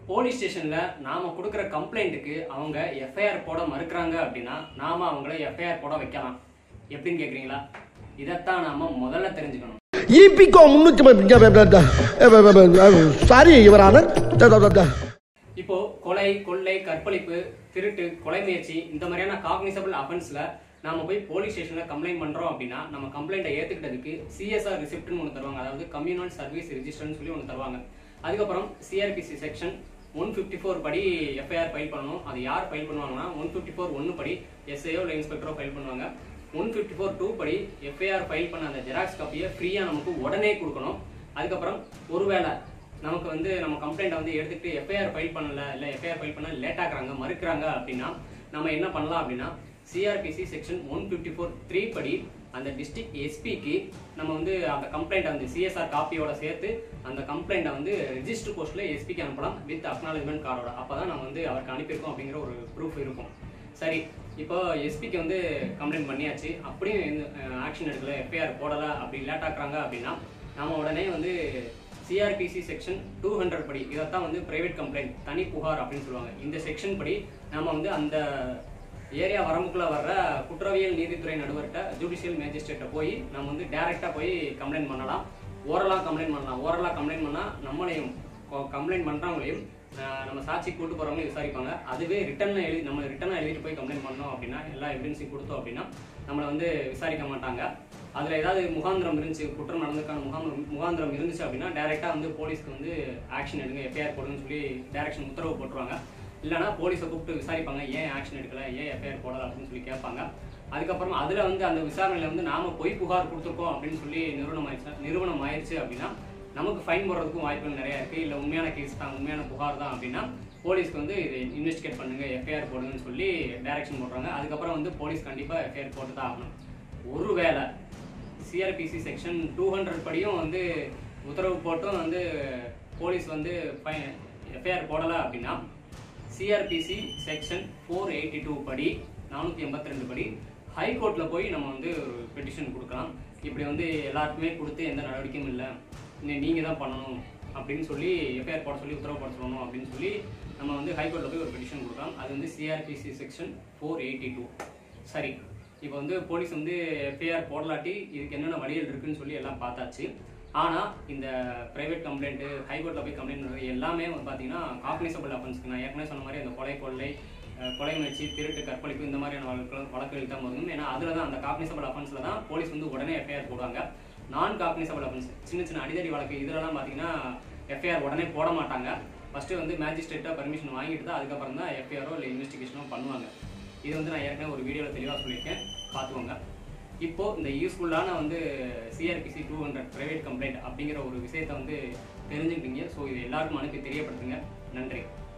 police ஸ்டேஷன்ல நாம கொடுக்குற கம்ப்ளைண்ட்டுக்கு அவங்க எஃப்ஐஆர் போட மறுக்கிறாங்க அப்படின்னா நாம அவங்கள எஃப்ஐஆர் போட வைக்கலாம் எப்படின்னு கேக்குறீங்களா இதைத்தான் நாம முதல்ல தெரிஞ்சுக்கணும் இபிகோ முன்னூத்தி சாரி இவரான இப்போ கொலை கொள்ளை கற்பழிப்பு திருட்டு கொலை முயற்சி இந்த மாதிரியான காக்னிசபிள் அஃபென்ஸ்ல நாம போய் போலீஸ் ஸ்டேஷன்ல கம்ப்ளைண்ட் பண்றோம் அப்படின்னா நம்ம கம்ப்ளைண்ட்டை ஏத்துக்கிட்டதுக்கு சிஎஸ்ஆர் ரிசிப்ட்னு ஒன்று தருவாங்க அதாவது கம்யூனல் சர்வீஸ் ரிஜிஸ்டர்னு சொல்லி ஒன்று தருவாங்க அதுக்கப்புறம் CrPC section one fifty four படி எஃப்ஐஆர் ஃபைல் பண்ணணும் அது யார் ஃபைல் பண்ணுவாங்கன்னா ஒன் ஃபிஃப்டி ஃபோர் ஒன்று படி எஸ்ஐயோ இல்லை இன்ஸ்பெக்டரோ ஃபைல் பண்ணுவாங்க ஒன் ஃபிஃப்டி ஃபோர் டூ படி எஃப்ஐஆர் ஃபைல் பண்ண அந்த ஜெராக்ஸ் காப்பியை ஃப்ரீயாக நமக்கு உடனே கொடுக்கணும் அதுக்கப்புறம் ஒருவேளை நமக்கு வந்து நம்ம கம்ப்ளைண்ட்டை வந்து எடுத்துக்கிட்டு எஃப்ஐஆர் ஃபைல் பண்ணல இல்லை எஃப்ஐஆர் ஃபைல் பண்ண லேட் ஆக்குறாங்க மறுக்கிறாங்க அப்படின்னா நம்ம என்ன பண்ணலாம் அப்படின்னா CrPC section one fifty four three படி அந்த டிஸ்ட்ரிக்ட் எஸ்பிக்கு நம்ம வந்து அந்த கம்ப்ளைண்ட் அந்த சிஎஸ்ஆர் காப்பியோட சேர்த்து அந்த கம்ப்ளைண்ட்டை வந்து ரிஜிஸ்டர் போஸ்ட்ல எஸ்பிக்கு அனுப்பலாம் வித் அக்னாலஜ்மெண்ட் கார்டோட அப்பதான் நம்ம வந்து அவருக்கு அனுப்பியிருக்கோம் அப்படிங்கிற ஒரு ப்ரூஃப் இருக்கும் சரி இப்போ எஸ்பிக்கு வந்து கம்ப்ளைண்ட் பண்ணியாச்சு அப்படியும் எந்த ஆக்ஷன் எடுக்கல எஃப்ஐஆர் போடல அப்படி லேட் ஆக்குறாங்க அப்படின்னா நம்ம உடனே வந்து சிஆர்பிசி செக்ஷன் டூ ஹண்ட்ரட் படி இதைத்தான் வந்து பிரைவேட் கம்ப்ளைண்ட் தனி புகார் அப்படின்னு சொல்லுவாங்க இந்த செக்ஷன் படி நம்ம வந்து அந்த ஏரியா வரம்புக்குள்ள வர்ற குற்றவியல் நீதித்துறை நடுவர்கிட்ட ஜுடிஷியல் மேஜிஸ்ட்ரேட்டை போய் நம்ம வந்து டைரக்டா போய் கம்ப்ளைண்ட் பண்ணலாம் ஓரலா கம்ப்ளைண்ட் பண்ணலாம் ஓரலா கம்ப்ளைண்ட் பண்ணா நம்மளையும் கம்ப்ளைண்ட் பண்றவங்களையும் ஆஹ், நம்ம சாட்சி கூட்டு போறவங்களையும் விசாரிப்பாங்க அதுவே ரிட்டர்ன் எழுதி நம்ம ரிட்டர்னா எழுதிட்டு போய் கம்ப்ளைண்ட் பண்ணோம் அப்படின்னா எல்லா எவிடன்ஸையும் கொடுத்தோம் அப்படின்னா நம்மளை வந்து விசாரிக்க மாட்டாங்க அதுல ஏதாவது முகாந்திரம் இருந்துச்சு குற்றம் நடந்ததுக்கான முகாந்திரம் முகாந்திரம் இருந்துச்சு அப்படின்னா டைரக்டா வந்து போலீஸ்க்கு வந்து ஆக்ஷன் எடுங்க எஃப்ஐஆர் போடுங்கன்னு சொல்லி டைரக்ஷன் உத்தரவு போட்டுருவாங்க இல்லைனா போலீஸை கூப்பிட்டு விசாரிப்பாங்க ஏன் ஆக்ஷன் எடுக்கல ஏன் எஃப்ஐஆர் போடல அப்படின்னு சொல்லி கேட்பாங்க அதுக்கப்புறம் அதுல வந்து அந்த விசாரணையில வந்து நாம பொய் புகார் கொடுத்துருக்கோம் அப்படின்னு சொல்லி நிறுவனம் ஆயிடுச்சு நிறுவனம் ஆயிடுச்சு அப்படின்னா நமக்கு ஃபைன் போடுறதுக்கும் வாய்ப்புகள் நிறைய இருக்கு இல்ல உண்மையான கேஸ் தான் உண்மையான புகார் தான் அப்படின்னா போலீஸ்க்கு வந்து இது இன்வெஸ்டிகேட் பண்ணுங்க எஃப்ஐஆர் போடுங்கன்னு சொல்லி டைரக்ஷன் போடுறாங்க அதுக்கப்புறம் வந்து போலீஸ் கண்டிப்பா எஃப்ஐஆர் போட்டு தான் ஆகணும் ஒருவேளை சிஆர்பிசி செக்ஷன் டூ ஹண்ட்ரட் படியும் வந்து உத்தரவு போட்டும் வந்து போலீஸ் வந்து எஃப்ஐஆர் போடலை அப்படின்னா CrPC section four eighty two படி நானூற்றி எண்பத்தி ரெண்டு படி ஹைகோர்ட்டில் போய் நம்ம வந்து ஒரு பெட்டிஷன் கொடுக்கலாம் இப்படி வந்து எல்லாருக்குமே கொடுத்து எந்த நடவடிக்கையும் இல்லை நீங்கள் தான் பண்ணணும் அப்படின்னு சொல்லி எஃப்ஐஆர் போட சொல்லி உத்தரவு போட சொல்லணும் அப்படின்னு சொல்லி நம்ம வந்து ஹைகோர்ட்டில் போய் ஒரு பெட்டிஷன் கொடுக்கலாம் அது வந்து CrPC section four eighty two சரி இப்போ வந்து போலீஸ் வந்து எஃப்ஐஆர் போடலாட்டி இதுக்கு என்னென்ன வழிகள் இருக்குன்னு சொல்லி எல்லாம் பார்த்தாச்சு ஆனால் இந்த பிரைவேட் கம்ப்ளைண்ட்டு ஹைகோர்ட்டில் போய் கம்ப்ளைண்ட் பண்ணுறது எல்லாமே வந்து பார்த்தீங்கன்னா காக்னிசபிள் அஃபென்ஸ்க்கு நான் ஏற்கனவே சொன்ன மாதிரி அந்த கொலை கொள்ளை அஹ், கொலை முயற்சி திருட்டு கற்பழிப்பு இந்த மாதிரியான வழக்குகள் வழக்குகள் தான் வரும் ஏன்னா அதில் தான் அந்த காக்னிசபிள் அஃபென்ஸில் தான் போலீஸ் வந்து உடனே எஃப்ஐஆர் போடுவாங்க நான் காக்னிசபிள் அஃபென்ஸ் சின்ன சின்ன அடிதடி வழக்கு இதுலலாம் பார்த்தீங்கன்னா எஃப்ஐஆர் உடனே போட மாட்டாங்க ஃபஸ்ட்டு வந்து மேஜிஸ்ட்ரேட்டாக பர்மிஷன் வாங்கிட்டு தான் அதுக்கப்புறம் தான் எஃப்ஐஆரோ இல்லை இன்வெஸ்டிகேஷனோ பண்ணுவாங்க இது வந்து நான் ஏற்கனவே ஒரு வீடியோவில் தெளிவாக சொல்லியிருக்கேன் பார்த்துக்கோங்க இப்போ இந்த யூஸ்ஃபுல்லான வந்து CrPC two hundred private complaint அப்படிங்கிற ஒரு விஷயத்தை வந்து தெரிஞ்சுக்கிட்டீங்க ஸோ இது எல்லாருக்கும் அனுப்பி தெரியப்படுத்துங்க நன்றி